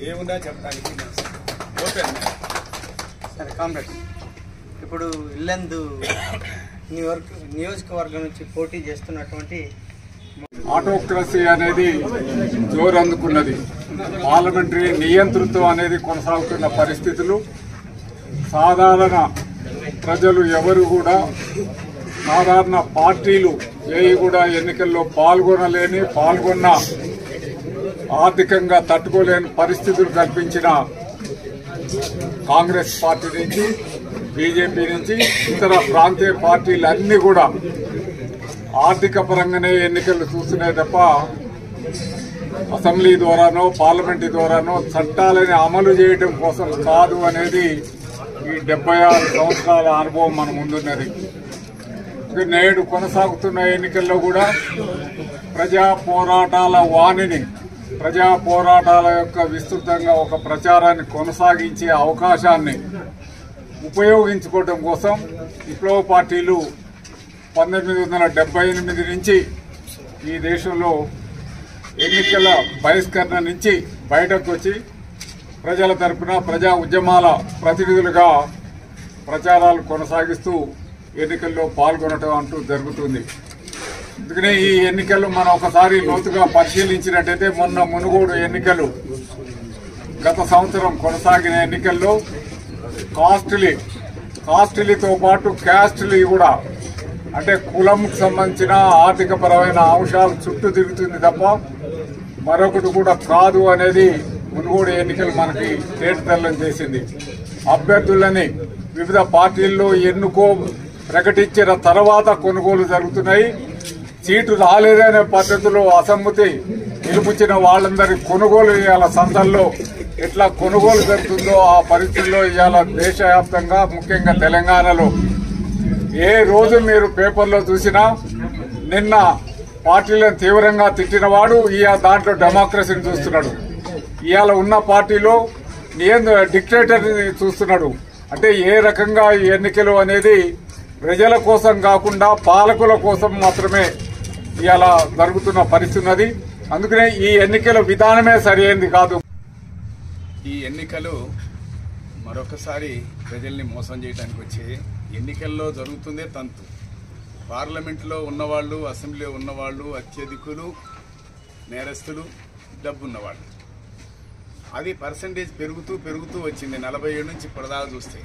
ఏమున్నా చెప్పడానికి ఓపెన్ సరే కామ్రేడ్ ఇప్పుడు ఇల్లందు నియోజక నియోజకవర్గం నుంచి పోటీ చేస్తున్నటువంటి ఆటోక్రసీ అనేది జోరందుకున్నది పార్లమెంటరీ నియంతృత్వం అనేది కొనసాగుతున్న పరిస్థితులు సాధారణ ప్రజలు ఎవరు కూడా సాధారణ పార్టీలు ఏవి కూడా ఎన్నికల్లో పాల్గొనలేని పాల్గొన్న ఆర్థికంగా తట్టుకోలేని పరిస్థితులు కల్పించిన కాంగ్రెస్ పార్టీ నుంచి బీజేపీ నుంచి ఇతర ప్రాంతీయ పార్టీలు అన్ని కూడా ఆర్థిక పరంగానే ఎన్నికలు చూస్తున్నాయి తప్ప అసెంబ్లీ ద్వారానో పార్లమెంట్ ద్వారానో చట్టాలని అమలు చేయడం కోసం కాదు అనేది ఈ డెబ్బై ఆరు సంవత్సరాల అనుభవం మన ముందున్నది ఇక నేడు కొనసాగుతున్న ఎన్నికల్లో కూడా ప్రజా పోరాటాల వాణిని ప్రజా పోరాటాల యొక్క విస్తృతంగా ఒక ప్రచారాన్ని కొనసాగించే అవకాశాన్ని ఉపయోగించుకోవడం కోసం విప్లవ పార్టీలు పంతొమ్మిది వందల డెబ్బై ఎనిమిది నుంచి ఈ దేశంలో ఎన్నికల బహిష్కరణ నుంచి బయటకు వచ్చి ప్రజల తరపున ప్రజా ఉద్యమాల ప్రతినిధులుగా ప్రచారాలు కొనసాగిస్తూ ఎన్నికల్లో పాల్గొనటం అంటూ జరుగుతుంది అందుకనే ఈ ఎన్నికలు మనం ఒకసారి లోతుగా పరిశీలించినట్టయితే మొన్న మునుగోడు ఎన్నికలు గత సంవత్సరం కొనసాగిన ఎన్నికల్లో కాస్ట్లీ కాస్ట్లీతో పాటు క్యాస్ట్లీ కూడా అంటే కులంకు సంబంధించిన ఆర్థిక పరమైన అంశాలు చుట్టూ తిరుగుతుంది తప్ప మరొకటి కూడా కాదు అనేది మునుగోడు ఎన్నికలు మనకి తేటతెల్లం చేసింది అభ్యర్థులని వివిధ పార్టీల్లో ఎన్నుకో ప్రకటించిన తర్వాత కొనుగోలు జరుగుతున్నాయి సీటు రాలేదనే పద్ధతిలో అసమ్మతి నిలుపుచిన వాళ్ళందరి కొనుగోలు ఇవాళ సందల్లో ఎట్లా కొనుగోలు జరుగుతుందో ఆ పరిస్థితుల్లో ఇవాళ దేశవ్యాప్తంగా ముఖ్యంగా తెలంగాణలో ఏ రోజు మీరు పేపర్లో చూసినా నిన్న పార్టీలను తీవ్రంగా తిట్టినవాడు ఇవాళ దాంట్లో డెమోక్రసీని చూస్తున్నాడు ఇవాళ ఉన్న పార్టీలో నియంత్ర డిక్టేటర్ని చూస్తున్నాడు అంటే ఏ రకంగా ఈ ఎన్నికలు అనేది ప్రజల కోసం కాకుండా పాలకుల కోసం మాత్రమే ఇవాళ జరుగుతున్న పరిస్థితి ఉన్నది అందుకనే ఈ ఎన్నికల విధానమే సరైనది కాదు ఈ ఎన్నికలు మరొకసారి ప్రజల్ని మోసం చేయడానికి వచ్చే ఎన్నికల్లో జరుగుతుందే తంతు పార్లమెంట్లో ఉన్నవాళ్ళు అసెంబ్లీలో ఉన్నవాళ్ళు అత్యధికులు నేరస్తులు డబ్బున్నవాళ్ళు అది పర్సంటేజ్ పెరుగుతూ పెరుగుతూ వచ్చింది నలభై ఏడు నుంచి ఇప్పటిదాకా చూస్తే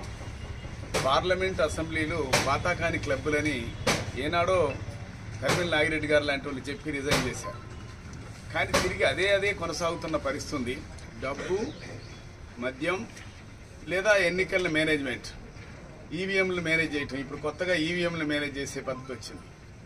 పార్లమెంట్ అసెంబ్లీలు పాతాకాని క్లబ్బులని ఏనాడో కర్మిల్ నాగిరెడ్డి గారు లాంటి వాళ్ళు చెప్పి రిజైన్ చేశారు కానీ తిరిగి అదే అదే కొనసాగుతున్న పరిస్థితి ఉంది డబ్బు మద్యం లేదా ఎన్నికల మేనేజ్మెంట్ ఈవీఎంలు మేనేజ్ చేయటం ఇప్పుడు కొత్తగా ఈవీఎంలు మేనేజ్ చేసే పద్ధతి వచ్చింది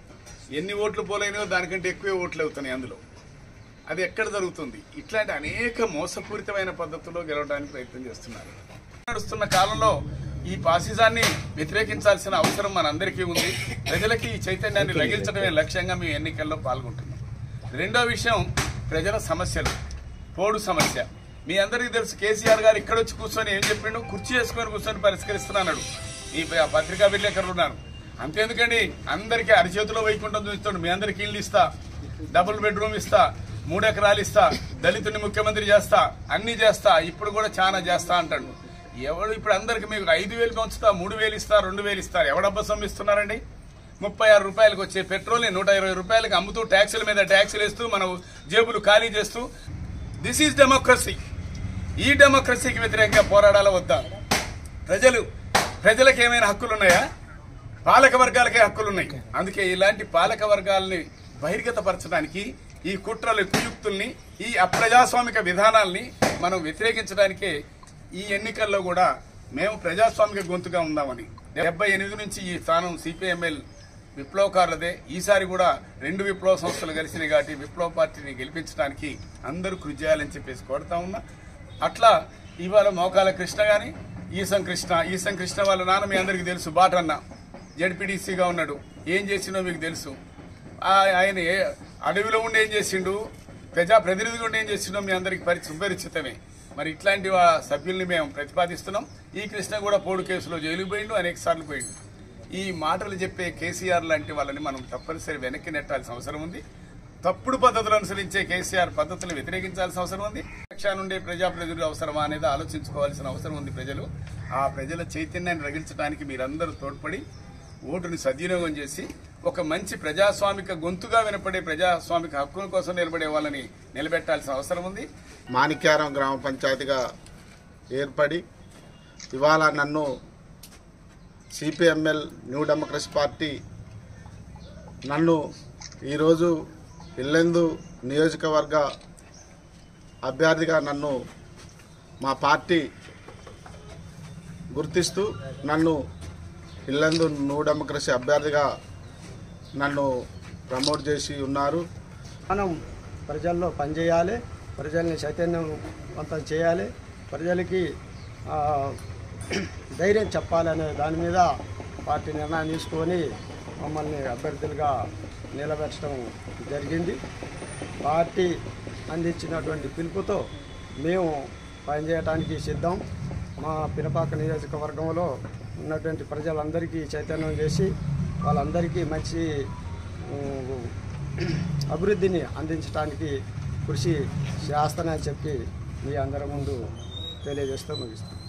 ఎన్ని ఓట్లు పోలైనో దానికంటే ఎక్కువే ఓట్లు అవుతున్నాయి అందులో అది ఎక్కడ జరుగుతుంది ఇట్లాంటి అనేక మోసపూరితమైన పద్ధతుల్లో గెలవడానికి ప్రయత్నం చేస్తున్నారు నడుస్తున్న కాలంలో ఈ ఫాసిజాన్ని వ్యతిరేకించాల్సిన అవసరం మనందరికీ ఉంది ప్రజలకి ఈ చైతన్యాన్ని రగిల్చడమే లక్ష్యంగా మేము ఎన్నికల్లో పాల్గొంటున్నాం రెండో విషయం ప్రజల సమస్యలు పోడు సమస్య మీ అందరికీ తెలుసు కేసీఆర్ గారు ఇక్కడ వచ్చి కూర్చొని ఏం చెప్పిండు కుర్చీ వేసుకొని కూర్చొని పరిష్కరిస్తున్నాడు ఈ ప- పత్రికా విలేకరులు ఉన్నారు అంతేందుకండి అందరికీ అరిచేతిలో వైకుంఠం చూస్తాడు మీ అందరికి ఇల్లు ఇస్తా డబుల్ బెడ్రూమ్ ఇస్తా మూడు ఎకరాలు ఇస్తా దళితుని ముఖ్యమంత్రి చేస్తా అన్ని చేస్తా ఇప్పుడు కూడా చాలా చేస్తా అంటాడు ఎవడు ఇప్పుడు అందరికి మీకు ఐదు వేలు పెంచుతా మూడు వేలు ఇస్తా రెండు వేలు ఇస్తారు ఎవడబ్బా సొమ్మిస్తున్నారండి ముప్పై ఆరు రూపాయలకు వచ్చే పెట్రోల్ని నూట ఇరవై రూపాయలకు అమ్ముతూ ట్యాక్సుల మీద ట్యాక్సులు వేస్తూ మన జేబులు ఖాళీ చేస్తూ దిస్ ఈజ్ డెమోక్రసీ ఈ డెమోక్రసీకి వ్యతిరేకంగా పోరాడాల వద్దా ప్రజలు ప్రజలకు ఏమైనా హక్కులు ఉన్నాయా పాలక వర్గాలకే హక్కులు ఉన్నాయి అందుకే ఇలాంటి పాలక వర్గాలని బహిర్గతపరచడానికి ఈ కుట్రలు కుయుక్తుల్ని ఈ అప్రజాస్వామిక విధానాల్ని మనం వ్యతిరేకించడానికే ఈ ఎన్నికల్లో కూడా మేము ప్రజాస్వామిక గొంతుగా ఉందామని డెబ్బై ఎనిమిది నుంచి ఈ స్థానం సిపిఎంఎల్ విప్లవకారులదే ఈసారి కూడా రెండు విప్లవ సంస్థలు కలిసినాయి కాబట్టి విప్లవ పార్టీని గెలిపించడానికి అందరూ కృషి చేయాలని చెప్పేసి కోరుతా ఉన్నా అట్లా ఇవాళ మోకాల కృష్ణ గాని ఈసం కృష్ణ ఈసం కృష్ణ వాళ్ళ నాన్న మీ అందరికీ తెలుసు బాటన్న జడ్పీడీసీగా ఉన్నాడు ఏం చేసిండో మీకు తెలుసు ఆ- ఆయన ఏ- అడవిలో ఉండి ఏం చేసిండు ప్రజా ప్రతినిధిగా ఉండి ఏం చేసిండో మీ అందరికి పరి సుపరిచితమే మరి ఇట్లాంటి వా- సభ్యుల్ని మేము ప్రతిపాదిస్తున్నాం ఈ కృష్ణ కూడా పోడు కేసులో జైలుకు పోయిండు అనేక సార్లు పోయిండు ఈ మాటలు చెప్పే కేసీఆర్ లాంటి వాళ్ళని మనం తప్పనిసరి వెనక్కి నెట్టాల్సిన అవసరం ఉంది తప్పుడు పద్ధతులు అనుసరించే కేసీఆర్ పద్ధతులు వ్యతిరేకించాల్సిన అవసరం ఉంది పక్షా నుండి ప్రజాప్రతినిధులు అవసరమా అనేది ఆలోచించుకోవాల్సిన అవసరం ఉంది ప్రజలు ఆ ప్రజల చైతన్యాన్ని రగిల్చడానికి మీరందరూ తోడ్పడి ఓటుని సద్వినియోగం చేసి ఒక మంచి ప్రజాస్వామిక గొంతుగా వినపడే ప్రజాస్వామిక హక్కుల కోసం నిలబడే వాళ్ళని నిలబెట్టాల్సిన అవసరం ఉంది మాణిక్యారం గ్రామ పంచాయతీగా ఏర్పడి ఇవాళ నన్ను సిపిఎంఎల్ న్యూ డెమోక్రసీ పార్టీ నన్ను ఈరోజు ఇల్లెందు నియోజకవర్గ అభ్యర్థిగా నన్ను మా పార్టీ గుర్తిస్తూ నన్ను ఇల్లందు న్యూ డెమోక్రసీ అభ్యర్థిగా నన్ను ప్రమోట్ చేసి ఉన్నారు మనం ప్రజల్లో పనిచేయాలి ప్రజల్ని చైతన్యవంతం చేయాలి ప్రజలకి ఆ, ధైర్యం చెప్పాలనే దాని మీద పార్టీ నిర్ణయం తీసుకొని మమ్మల్ని అభ్యర్థులుగా నిలబెట్టడం జరిగింది పార్టీ అందించినటువంటి పిలుపుతో మేము పనిచేయడానికి సిద్ధం మా పినపాక నియోజకవర్గంలో ఉన్నటువంటి ప్రజలందరికీ చైతన్యం చేసి వాళ్ళందరికీ మంచి ఉమ్, అభివృద్ధిని అందించడానికి కృషి చేస్తానని చెప్పి మీ అందరి ముందు తెలియజేస్తూ ముగిస్తాను